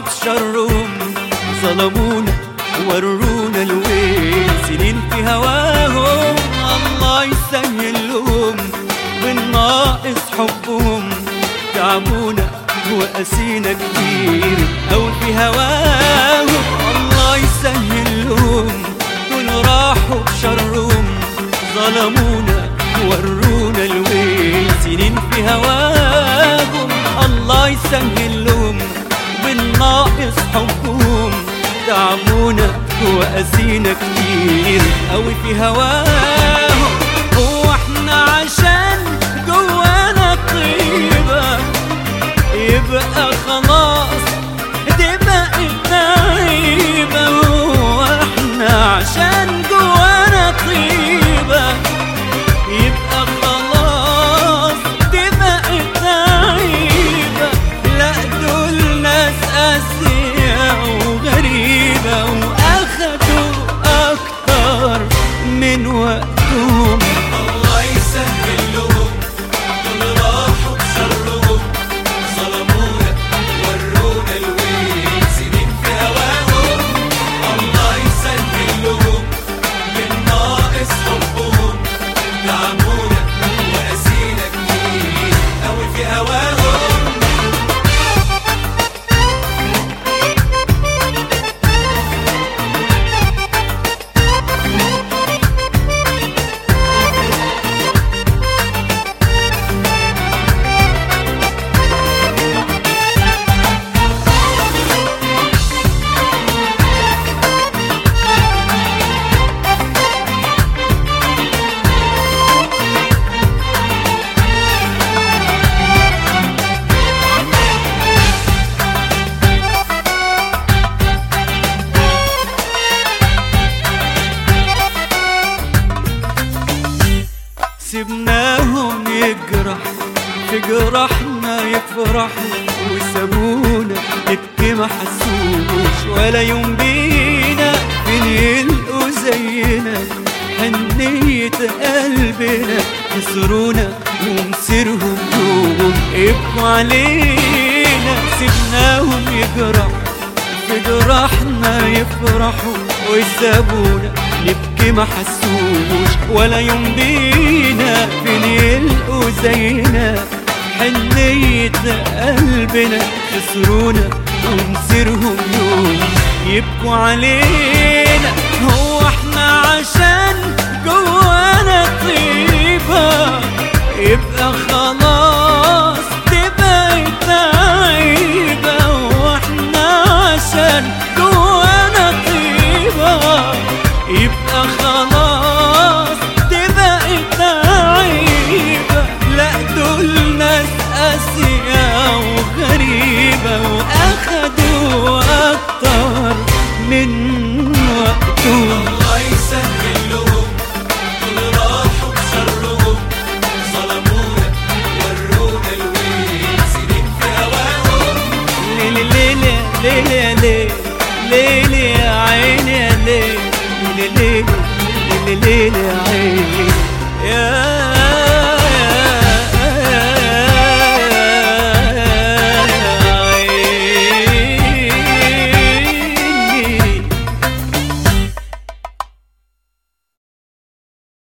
بشرهم ظلمونا ورونا الويل سنين في هواهم الله يسهل لهم بالناقص حبهم تعبونا وقاسينا كتير أو في هواهم الله يسهل لهم دول راحوا بشرهم ظلمونا ورونا الويل سنين في هواهم الله يسهل لهم بالناقص حبهم تعبونا وقاسينا كتير أوي في هواهم هو احنا عشان جوانا طيبة يبقى خلاص دي بقت عيبة هو احنا عشان جوانا طيبة يبقى خلاص دي بقت عيبة لا دول ناس قاسية وغريبة وأخدوا أكتر من وقتهم الله يسهل لهم دول راحوا بشرهم ظلمونا ورونا الويل سنين في هواهم الله يسهل لهم من ناقص حبهم تعبونا وقاسينا كتير أوي في هواهم سيبناهم يجرح في جراحنا يفرحوا وسابونا نبكي ما حسوش ولا يوم بينا فين يلقوا زينا حنية قلبنا خسرونا ومصيرهم يوم ابقوا علينا سيبناهم يجرح في جراحنا يفرحوا ويسابونا نبكي ما حسوش ولا يوم بينا فين يلقوا زينا حنية قلبنا خسرونا ومصيرهم يوم يبكوا علينا هو احنا عشان